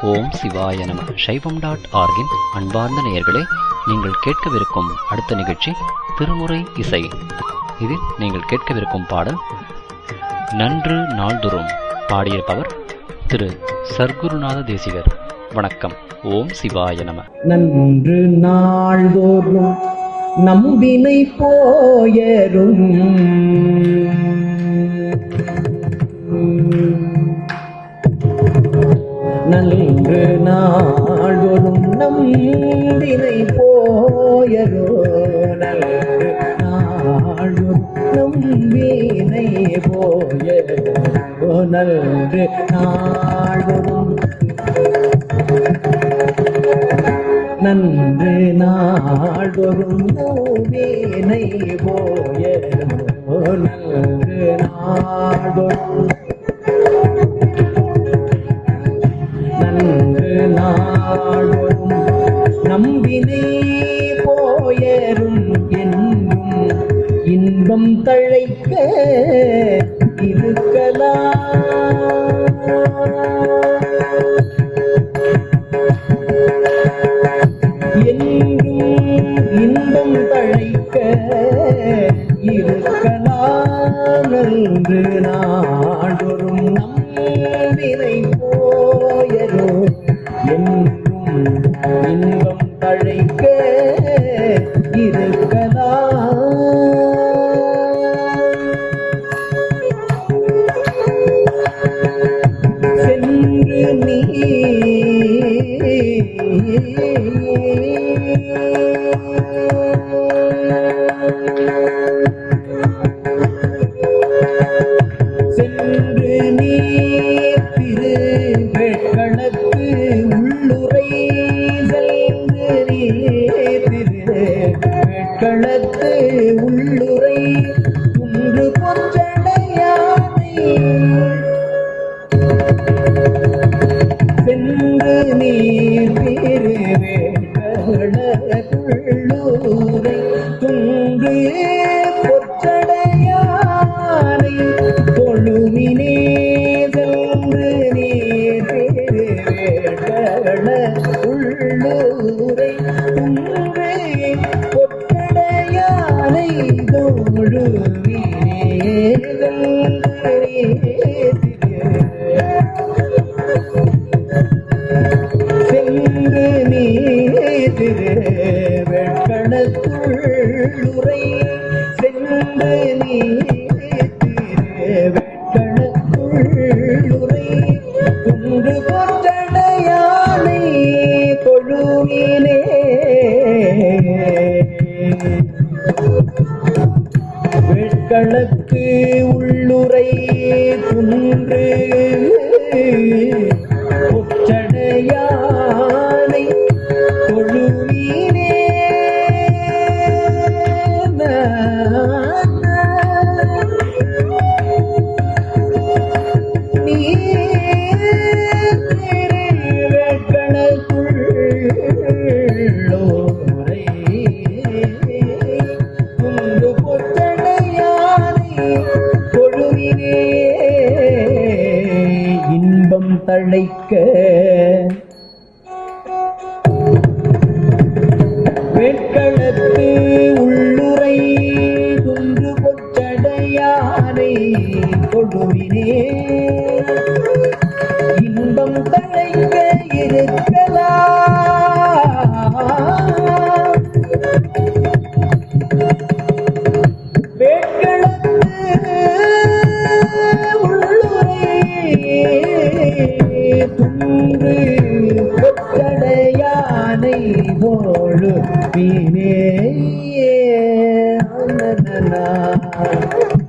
ஓம் சிவாய நம சைவம் டாட் ஆர்கின் அன்பார்ந்த நேயர்களே நீங்கள் கேட்கவிருக்கும் அடுத்த நிகழ்ச்சி திருமுறை இசை இதில் நீங்கள் கேட்கவிருக்கும் பாடல் நன்று நாள்தோறும் பாடியிருப்பவர் திரு சர்க்குருநாத தேசிகர் வணக்கம் ஓம் சிவாய நம நன்று நாள்தோறும் நம்பினை போயரும் நன்று நாள்தோறும் நம்பினை போயரோ நன்று நாள்தோறும் நம்பினை போயரோ நன்று நாள்தோறும் நன்று நாடொரும் நோவேனை போய நன்று நாடொரும் நன்று நாடொரும் நம்பினை போயரும் என்றும் இன்பம் தழைக்க இருக்கலாம் என்றும் இன்பம் தழைக்க இருக்கலாம் என்று நாடொரும் நம்பினை போயரோ என்றும் இன்பம் தழைக்க இருக்கலாம் சென்று நீ சென்று நீ திரு வெட்களத்து உள்ளுரை சென்று நீ திரு வெட்களத்து உள்ளுரை குன்று பொற்றடையானை சென்று நீர் திருவேட்டூரை துன்று பொச்சடையானை தொழுமினே சென்று நீர் திருவேட்டள உள்ளூரை துன்று பொச்சடையானை தொழுமினே சென்று நீதிரு வெட்கணத்துள்ளுரை சென்று நீதிரு வெட்கணத்துள்ளுரை குன்று பொற்றடையானை தொழுவினே வெட்களத்து உள்ளுரை குன்று பொற்றடையானை தொழுவீனே வெட்களத்துள்ளோரை குன்று பொற்றடையானை தொழுவினே இன்பம் தழைக்க வேட்களத்து உள்ளுரை குன்று பொற்றடையானை கொடுவினே இன்பம் தழைக்க இருக்கலாம் துன்று கொத்தடையானை போழு வீணே